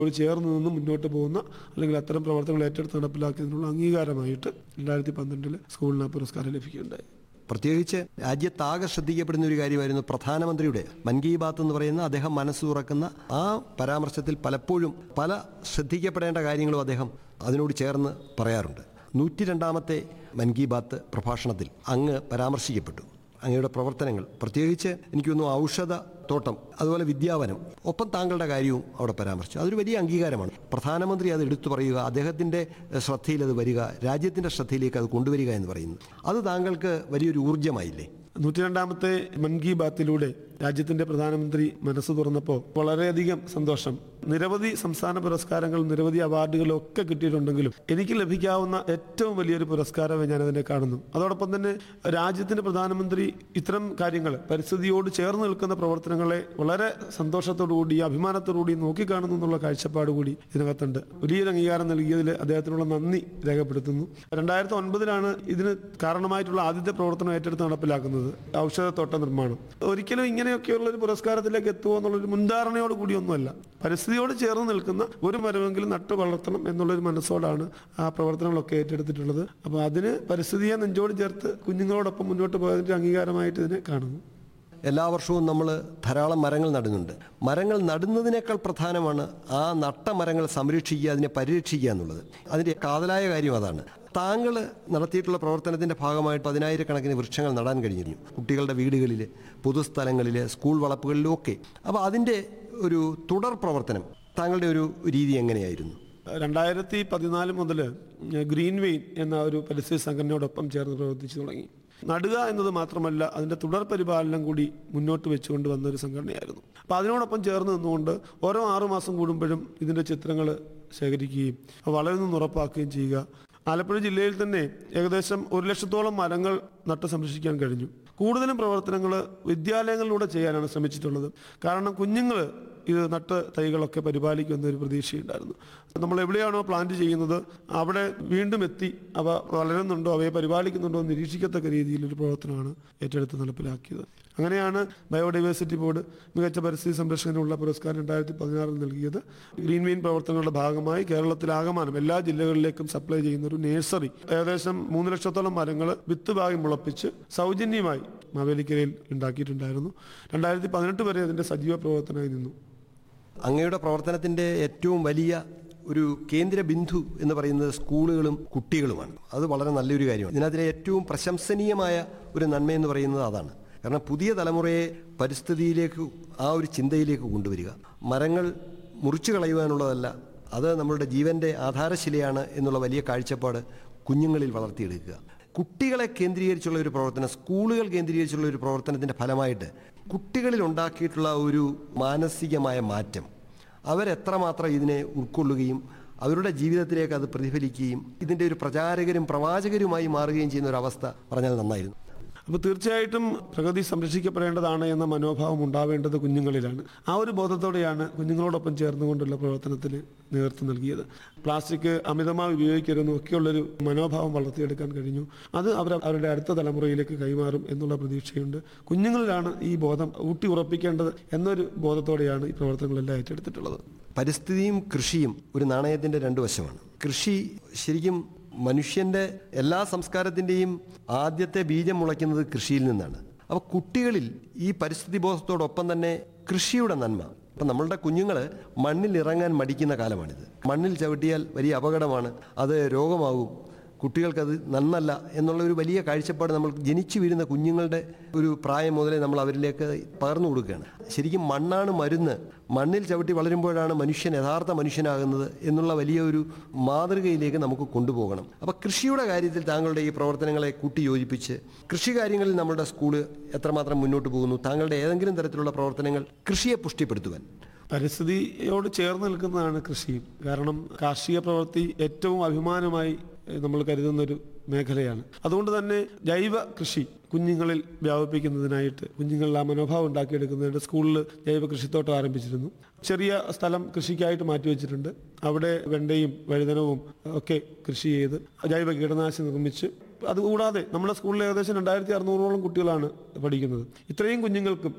ഒരു ചേർന്ന് നിന്ന് മുന്നോട്ട് പോകുന്ന അല്ലെങ്കിൽ അത്തരം പ്രവർത്തനങ്ങൾ ഏറ്റെടുത്ത് നടപ്പിലാക്കിയതിനുള്ള അംഗീകാരമായിട്ട് രണ്ടായിരത്തി പന്ത്രണ്ടില് സ്കൂളിന് ആ പുരസ്കാരം ലഭിക്കുകയുണ്ടായി പ്രത്യേകിച്ച് രാജ്യത്താകെ ശ്രദ്ധിക്കപ്പെടുന്ന ഒരു കാര്യമായിരുന്നു പ്രധാനമന്ത്രിയുടെ മൻ കി ബാത്ത് എന്ന് പറയുന്ന അദ്ദേഹം മനസ്സ് തുറക്കുന്ന ആ പരാമർശത്തിൽ പലപ്പോഴും പല ശ്രദ്ധിക്കപ്പെടേണ്ട കാര്യങ്ങളും അദ്ദേഹം അതിനോട് ചേർന്ന് പറയാറുണ്ട് നൂറ്റി രണ്ടാമത്തെ മൻ കി ബാത്ത് പ്രഭാഷണത്തിൽ അങ്ങ് പരാമർശിക്കപ്പെട്ടു അങ്ങയുടെ പ്രവർത്തനങ്ങൾ പ്രത്യേകിച്ച് എനിക്ക് തോന്നുന്നു ഔഷധ തോട്ടം അതുപോലെ വിദ്യാവനം ഒപ്പം താങ്കളുടെ കാര്യവും അവിടെ പരാമർശിച്ചു അതൊരു വലിയ അംഗീകാരമാണ് പ്രധാനമന്ത്രി അത് എടുത്തു പറയുക അദ്ദേഹത്തിൻ്റെ ശ്രദ്ധയിൽ അത് വരിക രാജ്യത്തിൻ്റെ ശ്രദ്ധയിലേക്ക് അത് കൊണ്ടുവരിക എന്ന് പറയുന്നു അത് താങ്കൾക്ക് വലിയൊരു ഊർജ്ജമായില്ലേ നൂറ്റി രണ്ടാമത്തെ മൻ കി ബാത്തിലൂടെ രാജ്യത്തിന്റെ പ്രധാനമന്ത്രി മനസ്സ് തുറന്നപ്പോൾ വളരെയധികം സന്തോഷം നിരവധി സംസ്ഥാന പുരസ്കാരങ്ങൾ നിരവധി അവാർഡുകളും ഒക്കെ കിട്ടിയിട്ടുണ്ടെങ്കിലും എനിക്ക് ലഭിക്കാവുന്ന ഏറ്റവും വലിയൊരു പുരസ്കാരമായി ഞാൻ അതിനെ കാണുന്നു അതോടൊപ്പം തന്നെ രാജ്യത്തിന്റെ പ്രധാനമന്ത്രി ഇത്തരം കാര്യങ്ങൾ പരിസ്ഥിതിയോട് ചേർന്ന് നിൽക്കുന്ന പ്രവർത്തനങ്ങളെ വളരെ സന്തോഷത്തോടുകൂടി അഭിമാനത്തോടുകൂടി നോക്കിക്കാണുന്നു എന്നുള്ള കാഴ്ചപ്പാട് കൂടി ഇതിനകത്തുണ്ട് വലിയൊരു അംഗീകാരം നൽകിയതിൽ അദ്ദേഹത്തിനുള്ള നന്ദി രേഖപ്പെടുത്തുന്നു രണ്ടായിരത്തി ഒൻപതിലാണ് ഇതിന് കാരണമായിട്ടുള്ള ആദ്യത്തെ പ്രവർത്തനം ഏറ്റെടുത്ത് നടപ്പിലാക്കുന്നത് ഔഷധത്തോട്ട നിർമ്മാണം ഒരിക്കലും ഇങ്ങനെയൊക്കെയുള്ള ഒരു പുരസ്കാരത്തിലേക്ക് എത്തുമോ എന്നുള്ളൊരു മുൻധാരണയോട് കൂടിയൊന്നുമല്ല പരിസ്ഥിതിയോട് ചേർന്ന് നിൽക്കുന്ന ഒരു മരമെങ്കിലും നട്ടു വളർത്തണം എന്നുള്ളൊരു മനസ്സോടാണ് ആ പ്രവർത്തനങ്ങളൊക്കെ ഏറ്റെടുത്തിട്ടുള്ളത് അപ്പോൾ അതിന് പരിസ്ഥിതിയെ നെഞ്ചോട് ചേർത്ത് കുഞ്ഞുങ്ങളോടൊപ്പം മുന്നോട്ട് പോയതിന്റെ അംഗീകാരമായിട്ട് ഇതിനെ കാണുന്നു എല്ലാ വർഷവും നമ്മൾ ധാരാളം മരങ്ങൾ നടുന്നുണ്ട് മരങ്ങൾ നടുന്നതിനേക്കാൾ പ്രധാനമാണ് ആ നട്ട മരങ്ങൾ സംരക്ഷിക്കുക അതിനെ പരിരക്ഷിക്കുക എന്നുള്ളത് അതിൻ്റെ കാതലായ കാര്യം അതാണ് താങ്കൾ നടത്തിയിട്ടുള്ള പ്രവർത്തനത്തിൻ്റെ ഭാഗമായിട്ട് പതിനായിരക്കണക്കിന് വൃക്ഷങ്ങൾ നടാൻ കഴിഞ്ഞിരുന്നു കുട്ടികളുടെ വീടുകളിൽ പൊതുസ്ഥലങ്ങളിൽ സ്കൂൾ വളപ്പുകളിലും ഒക്കെ അപ്പോൾ അതിൻ്റെ ഒരു തുടർ പ്രവർത്തനം താങ്കളുടെ ഒരു രീതി എങ്ങനെയായിരുന്നു രണ്ടായിരത്തി പതിനാല് മുതൽ ഗ്രീൻ വെയിൻ എന്ന ഒരു പരിസ്ഥിതി സംഘടനയോടൊപ്പം ചേർന്ന് പ്രവർത്തിച്ചു തുടങ്ങി നടുക എന്നത് മാത്രമല്ല അതിൻ്റെ തുടർ പരിപാലനം കൂടി മുന്നോട്ട് വെച്ചുകൊണ്ട് വന്ന ഒരു സംഘടനയായിരുന്നു അപ്പോൾ അതിനോടൊപ്പം ചേർന്ന് നിന്നുകൊണ്ട് ഓരോ ആറുമാസം കൂടുമ്പോഴും ഇതിൻ്റെ ചിത്രങ്ങൾ ശേഖരിക്കുകയും അവ വളരുന്നെന്ന് ഉറപ്പാക്കുകയും ചെയ്യുക ആലപ്പുഴ ജില്ലയിൽ തന്നെ ഏകദേശം ഒരു ലക്ഷത്തോളം മരങ്ങൾ നട്ട് സംരക്ഷിക്കാൻ കഴിഞ്ഞു കൂടുതലും പ്രവർത്തനങ്ങൾ വിദ്യാലയങ്ങളിലൂടെ ചെയ്യാനാണ് ശ്രമിച്ചിട്ടുള്ളത് കാരണം കുഞ്ഞുങ്ങൾ ഇത് നട്ട് തൈകളൊക്കെ പരിപാലിക്കുമെന്ന ഒരു പ്രതീക്ഷയുണ്ടായിരുന്നു നമ്മൾ എവിടെയാണോ പ്ലാന്റ് ചെയ്യുന്നത് അവിടെ വീണ്ടും എത്തി അവ വളരുന്നുണ്ടോ അവയെ പരിപാലിക്കുന്നുണ്ടോ എന്ന് നിരീക്ഷിക്കത്തക്ക രീതിയിലൊരു പ്രവർത്തനമാണ് ഏറ്റെടുത്ത് നടപ്പിലാക്കിയത് അങ്ങനെയാണ് ബയോഡൈവേഴ്സിറ്റി ബോർഡ് മികച്ച പരിസ്ഥിതി സംരക്ഷണത്തിനുള്ള പുരസ്കാരം രണ്ടായിരത്തി പതിനാറിൽ നൽകിയത് ഗ്രീൻ വെയിൻ പ്രവർത്തനങ്ങളുടെ ഭാഗമായി കേരളത്തിലാകമാനം എല്ലാ ജില്ലകളിലേക്കും സപ്ലൈ ചെയ്യുന്ന ഒരു നേഴ്സറി ഏകദേശം മൂന്ന് ലക്ഷത്തോളം മരങ്ങൾ വിത്ത് ഭാഗം മുളപ്പിച്ച് സൗജന്യമായി മാവേലിക്കരയിൽ ഉണ്ടാക്കിയിട്ടുണ്ടായിരുന്നു രണ്ടായിരത്തി പതിനെട്ട് വരെ അതിന്റെ സജീവ പ്രവർത്തനമായി നിന്നു അങ്ങയുടെ പ്രവർത്തനത്തിൻ്റെ ഏറ്റവും വലിയ ഒരു കേന്ദ്ര ബിന്ദു എന്ന് പറയുന്നത് സ്കൂളുകളും കുട്ടികളുമാണ് അത് വളരെ നല്ലൊരു കാര്യമാണ് ഇതിനകത്തിലെ ഏറ്റവും പ്രശംസനീയമായ ഒരു നന്മയെന്ന് പറയുന്നത് അതാണ് കാരണം പുതിയ തലമുറയെ പരിസ്ഥിതിയിലേക്ക് ആ ഒരു ചിന്തയിലേക്ക് കൊണ്ടുവരിക മരങ്ങൾ മുറിച്ചു കളയുവാനുള്ളതല്ല അത് നമ്മളുടെ ജീവൻ്റെ ആധാരശിലയാണ് എന്നുള്ള വലിയ കാഴ്ചപ്പാട് കുഞ്ഞുങ്ങളിൽ വളർത്തിയെടുക്കുക കുട്ടികളെ കേന്ദ്രീകരിച്ചുള്ള ഒരു പ്രവർത്തനം സ്കൂളുകൾ കേന്ദ്രീകരിച്ചുള്ള ഒരു പ്രവർത്തനത്തിൻ്റെ ഫലമായിട്ട് കുട്ടികളിൽ ഉണ്ടാക്കിയിട്ടുള്ള ഒരു മാനസികമായ മാറ്റം അവരെത്രമാത്രം ഇതിനെ ഉൾക്കൊള്ളുകയും അവരുടെ ജീവിതത്തിലേക്ക് അത് പ്രതിഫലിക്കുകയും ഇതിൻ്റെ ഒരു പ്രചാരകരും പ്രവാചകരുമായി മാറുകയും ചെയ്യുന്ന ഒരു അവസ്ഥ പറഞ്ഞാൽ നന്നായിരുന്നു അപ്പോൾ തീർച്ചയായിട്ടും പ്രകൃതി സംരക്ഷിക്കപ്പെടേണ്ടതാണ് എന്ന മനോഭാവം ഉണ്ടാവേണ്ടത് കുഞ്ഞുങ്ങളിലാണ് ആ ഒരു ബോധത്തോടെയാണ് കുഞ്ഞുങ്ങളോടൊപ്പം ചേർന്നുകൊണ്ടുള്ള പ്രവർത്തനത്തിന് നേതൃത്വം നൽകിയത് പ്ലാസ്റ്റിക് അമിതമായി ഉപയോഗിക്കരുതെന്നും ഒക്കെയുള്ളൊരു മനോഭാവം വളർത്തിയെടുക്കാൻ കഴിഞ്ഞു അത് അവർ അവരുടെ അടുത്ത തലമുറയിലേക്ക് കൈമാറും എന്നുള്ള പ്രതീക്ഷയുണ്ട് കുഞ്ഞുങ്ങളിലാണ് ഈ ബോധം ഊട്ടി ഉറപ്പിക്കേണ്ടത് എന്നൊരു ബോധത്തോടെയാണ് ഈ പ്രവർത്തനങ്ങളെല്ലാം ഏറ്റെടുത്തിട്ടുള്ളത് പരിസ്ഥിതിയും കൃഷിയും ഒരു നാണയത്തിൻ്റെ രണ്ട് വശമാണ് കൃഷി ശരിക്കും മനുഷ്യൻ്റെ എല്ലാ സംസ്കാരത്തിൻ്റെയും ആദ്യത്തെ ബീജം മുളയ്ക്കുന്നത് കൃഷിയിൽ നിന്നാണ് അപ്പോൾ കുട്ടികളിൽ ഈ പരിസ്ഥിതി ബോധത്തോടൊപ്പം തന്നെ കൃഷിയുടെ നന്മ അപ്പം നമ്മളുടെ കുഞ്ഞുങ്ങൾ മണ്ണിൽ ഇറങ്ങാൻ മടിക്കുന്ന കാലമാണിത് മണ്ണിൽ ചവിട്ടിയാൽ വലിയ അപകടമാണ് അത് രോഗമാകും കുട്ടികൾക്കത് നന്നല്ല എന്നുള്ള ഒരു വലിയ കാഴ്ചപ്പാട് നമ്മൾ ജനിച്ചു വീഴുന്ന കുഞ്ഞുങ്ങളുടെ ഒരു പ്രായം മുതലേ നമ്മൾ അവരിലേക്ക് പകർന്നു കൊടുക്കുകയാണ് ശരിക്കും മണ്ണാണ് മരുന്ന് മണ്ണിൽ ചവിട്ടി വളരുമ്പോഴാണ് മനുഷ്യൻ യഥാർത്ഥ മനുഷ്യനാകുന്നത് എന്നുള്ള വലിയ ഒരു മാതൃകയിലേക്ക് നമുക്ക് കൊണ്ടുപോകണം അപ്പോൾ കൃഷിയുടെ കാര്യത്തിൽ താങ്കളുടെ ഈ പ്രവർത്തനങ്ങളെ കൂട്ടി യോജിപ്പിച്ച് കൃഷി കാര്യങ്ങളിൽ നമ്മുടെ സ്കൂള് എത്രമാത്രം മുന്നോട്ട് പോകുന്നു താങ്കളുടെ ഏതെങ്കിലും തരത്തിലുള്ള പ്രവർത്തനങ്ങൾ കൃഷിയെ പുഷ്ടിപ്പെടുത്തുവാൻ പരിസ്ഥിതിയോട് ചേർന്ന് നിൽക്കുന്നതാണ് കൃഷി കാരണം കാർഷിക പ്രവൃത്തി ഏറ്റവും അഭിമാനമായി എഹ്, നമ്മൾ കരുതുന്ന ഒരു മേഖലയാണ് അതുകൊണ്ട് തന്നെ ജൈവ കൃഷി കുഞ്ഞുങ്ങളിൽ വ്യാപിപ്പിക്കുന്നതിനായിട്ട് കുഞ്ഞുങ്ങളിൽ ആ മനോഭാവം ഉണ്ടാക്കിയെടുക്കുന്നതിന് സ്കൂളിൽ ജൈവ കൃഷിത്തോട്ടം ആരംഭിച്ചിരുന്നു ചെറിയ സ്ഥലം കൃഷിക്കായിട്ട് മാറ്റിവെച്ചിട്ടുണ്ട് അവിടെ വെണ്ടയും വഴുതനവും ഒക്കെ കൃഷി ചെയ്ത് ജൈവ കീടനാശിനി നിർമ്മിച്ച് അതുകൂടാതെ നമ്മുടെ സ്കൂളിൽ ഏകദേശം രണ്ടായിരത്തി അറുന്നൂറോളം കുട്ടികളാണ് പഠിക്കുന്നത് ഇത്രയും കുഞ്ഞുങ്ങൾക്കും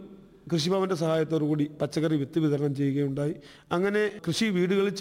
കൃഷിഭവന്റെ സഹായത്തോടു കൂടി പച്ചക്കറി വിത്ത് വിതരണം ചെയ്യുകയുണ്ടായി അങ്ങനെ കൃഷി വീടുകളിൽ